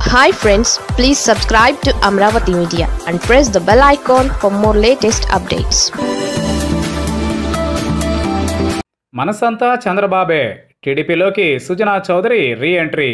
hi friends please subscribe to Amaravati media and press the bell icon for more latest updates మనసంతా చంద్రబాబే టీడీపీలోకి Sujana Chowdary re entry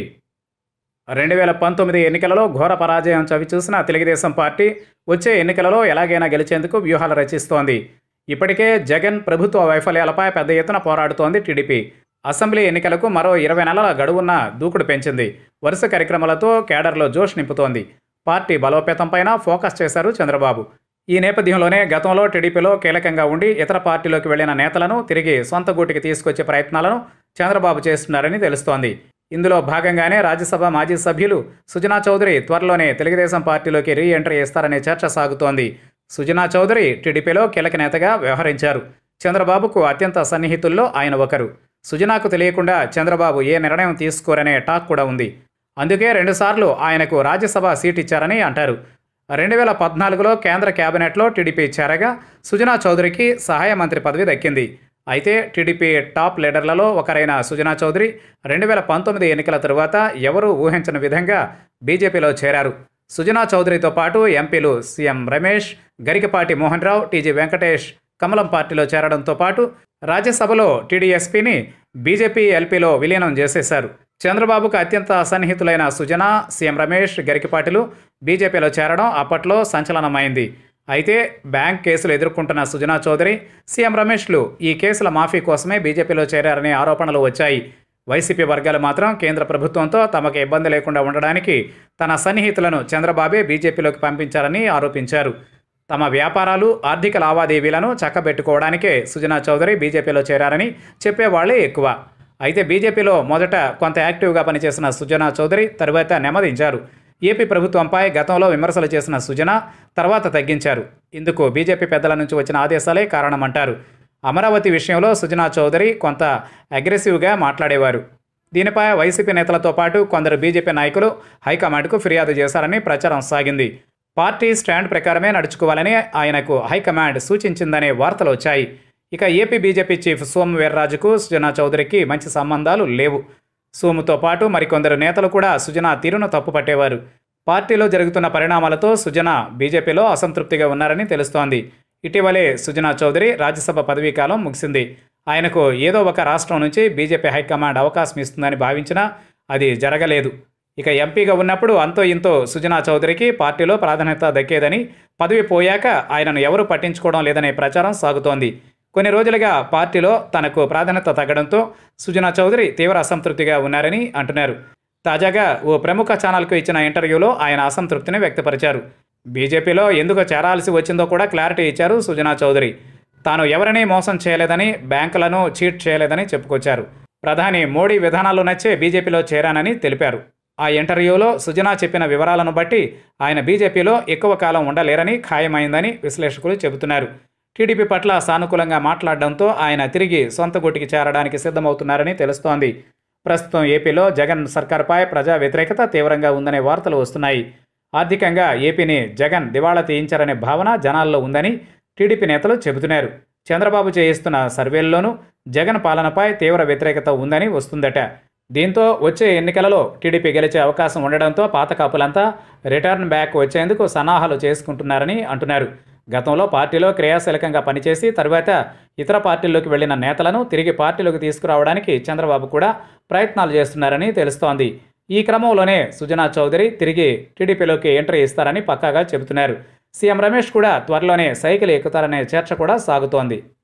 రెండు వేల పంతొమ్మిది ఎన్నికలలో ఘోర పరాజయం చవిచూసిన తెలుగుదేశం పార్టీ వచ్చే ఎన్నికలలో ఎలాగైనా గెలిచేందుకు వ్యూహాలు రచిస్తోంది ఇప్పటికే జగన్ ప్రభుత్వ వైఫల్యాలపై పెద్ద ఎత్తున పోరాడుతోంది టీడీపీ అసెంబ్లీ ఎన్నికలకు మరో ఇరవై నెలల గడువున్న దూకుడు పెంచింది వరుస కార్యక్రమాలతో కేడర్లో జోష్ నింపుతోంది పార్టీ బలోపేతంపైన ఫోకస్ చేశారు చంద్రబాబు ఈ నేపథ్యంలోనే గతంలో టీడీపీలో కీలకంగా ఉండి ఇతర పార్టీలోకి వెళ్లిన నేతలను తిరిగి సొంత గూటికి తీసుకొచ్చే ప్రయత్నాలను చంద్రబాబు చేస్తున్నారని తెలుస్తోంది ఇందులో భాగంగానే రాజ్యసభ మాజీ సభ్యులు సుజనా చౌదరి త్వరలోనే తెలుగుదేశం పార్టీలోకి రీ ఎంట్రీ ఇస్తారనే చర్చ సాగుతోంది సుజనా చౌదరి టీడీపీలో కీలక నేతగా వ్యవహరించారు చంద్రబాబుకు అత్యంత సన్నిహితుల్లో ఆయన ఒకరు సుజనాకు తెలియకుండా చంద్రబాబు ఏ నిర్ణయం తీసుకోరనే టాక్ కూడా ఉంది అందుకే రెండుసార్లు ఆయనకు రాజ్యసభ సీట్ ఇచ్చారని అంటారు రెండు వేల పద్నాలుగులో కేంద్ర కేబినెట్లో టీడీపీ చేరగా సుజనా చౌదరికి సహాయ మంత్రి పదవి దక్కింది అయితే టీడీపీ టాప్ లీడర్లలో ఒకరైన సుజనా చౌదరి రెండు వేల పంతొమ్మిది ఎన్నికల తరువాత ఎవరూ ఊహించని విధంగా బీజేపీలో చేరారు సుజనా చౌదరితో పాటు ఎంపీలు సీఎం రమేష్ గరికపాటి మోహన్ రావు టీజీ వెంకటేష్ కమలం పార్టీలో చేరడంతో పాటు రాజ్యసభలో టీడీఎస్పీని బీజేపీ ఎల్పీలో విలీనం చేసేశారు చంద్రబాబుకు అత్యంత సన్నిహితులైన సుజన సీఎం రమేష్ గరికిపాటిలు బీజేపీలో చేరడం అప్పట్లో సంచలనమైంది అయితే బ్యాంక్ కేసులు ఎదుర్కొంటున్న సుజనా చౌదరి సీఎం రమేష్లు ఈ కేసుల మాఫీ కోసమే బీజేపీలో చేరారనే ఆరోపణలు వచ్చాయి వైసీపీ వర్గాలు మాత్రం కేంద్ర ప్రభుత్వంతో తమకు ఇబ్బంది లేకుండా ఉండడానికి తన సన్నిహితులను చంద్రబాబే బీజేపీలోకి పంపించారని ఆరోపించారు తమ వ్యాపారాలు ఆర్థిక లావాదేవీలను చక్కబెట్టుకోవడానికే సుజనా చౌదరి బీజేపీలో చేరారని చెప్పేవాళ్లే ఎక్కువ అయితే బీజేపీలో మొదట కొంత యాక్టివ్గా పనిచేసిన సుజనా చౌదరి తరువాత నెమ్మదించారు ఏపీ ప్రభుత్వంపై గతంలో విమర్శలు చేసిన సుజన తర్వాత తగ్గించారు ఇందుకు బీజేపీ పెద్దల నుంచి వచ్చిన ఆదేశాలే కారణమంటారు అమరావతి విషయంలో సుజనా చౌదరి కొంత అగ్రెసివ్గా మాట్లాడేవారు దీనిపై వైసీపీ నేతలతో పాటు కొందరు బీజేపీ నాయకులు హైకమాండ్కు ఫిర్యాదు చేశారని ప్రచారం సాగింది పార్టీ స్టాండ్ ప్రకారమే నడుచుకోవాలని ఆయనకు హైకమాండ్ సూచించిందనే వార్తలు వచ్చాయి ఇక ఏపీ బీజేపీ చీఫ్ సోము వీర్రాజుకు సుజనా చౌదరికి మంచి సంబంధాలు లేవు సోముతో పాటు మరికొందరు నేతలు కూడా సుజనా తీరును తప్పుపట్టేవారు పార్టీలో జరుగుతున్న పరిణామాలతో సుజనా బీజేపీలో అసంతృప్తిగా ఉన్నారని తెలుస్తోంది ఇటీవలే సుజనా చౌదరి రాజ్యసభ పదవీకాలం ముగిసింది ఆయనకు ఏదో ఒక రాష్ట్రం నుంచి బీజేపీ హైకమాండ్ అవకాశం ఇస్తుందని భావించినా అది జరగలేదు ఇక ఎంపీగా ఉన్నప్పుడు అంతో ఇంతో సుజనా చౌదరికి పార్టీలో ప్రాధాన్యత దక్కేదని పదవి పోయాక ఆయనను ఎవరూ పట్టించుకోవడం లేదనే ప్రచారం సాగుతోంది కొన్ని రోజులుగా పార్టీలో తనకు ప్రాధాన్యత తగ్గడంతో సుజనా చౌదరి తీవ్ర అసంతృప్తిగా ఉన్నారని అంటున్నారు తాజాగా ఓ ప్రముఖ ఛానల్కు ఇచ్చిన ఇంటర్వ్యూలో ఆయన అసంతృప్తిని వ్యక్తపరిచారు బీజేపీలో ఎందుకు చేరాల్సి వచ్చిందో కూడా క్లారిటీ ఇచ్చారు సుజనా చౌదరి తాను ఎవరినీ మోసం చేయలేదని బ్యాంకులను చీట్ చేయలేదని చెప్పుకొచ్చారు ప్రధాని మోడీ విధానాలు నచ్చే బీజేపీలో చేరానని తెలిపారు ఆ ఇంటర్వ్యూలో సుజనా చెప్పిన వివరాలను బట్టి ఆయన బీజేపీలో ఎక్కువ కాలం ఉండలేరని ఖాయమైందని విశ్లేషకులు చెబుతున్నారు టీడీపీ పట్ల సానుకూలంగా మాట్లాడడంతో ఆయన తిరిగి సొంత గుటికి చేరడానికి సిద్ధమవుతున్నారని తెలుస్తోంది ప్రస్తుతం ఏపీలో జగన్ సర్కార్పై ప్రజా వ్యతిరేకత తీవ్రంగా ఉందనే వార్తలు వస్తున్నాయి ఆర్థికంగా ఏపీని జగన్ దివాళా తీయించారనే భావన జనాల్లో ఉందని టీడీపీ నేతలు చెబుతున్నారు చంద్రబాబు చేయిస్తున్న సర్వేల్లోనూ జగన్ పాలనపై తీవ్ర వ్యతిరేకత ఉందని వస్తుందట దీంతో వచ్చే ఎన్నికలలో టీడీపీ గెలిచే అవకాశం ఉండడంతో పాత కాపులంతా రిటర్న్ బ్యాక్ వచ్చేందుకు సన్నాహాలు చేసుకుంటున్నారని అంటున్నారు గతంలో పార్టీలో క్రియాశీలకంగా పనిచేసి తరువాత ఇతర పార్టీల్లోకి వెళ్లిన నేతలను తిరిగి పార్టీలోకి తీసుకురావడానికి చంద్రబాబు కూడా ప్రయత్నాలు చేస్తున్నారని తెలుస్తోంది ఈ క్రమంలోనే సుజనా చౌదరి తిరిగి టీడీపీలోకి ఎంట్రీ ఇస్తారని పక్కాగా చెబుతున్నారు సీఎం రమేష్ కూడా త్వరలోనే సైకిల్ ఎక్కుతారనే చర్చ కూడా సాగుతోంది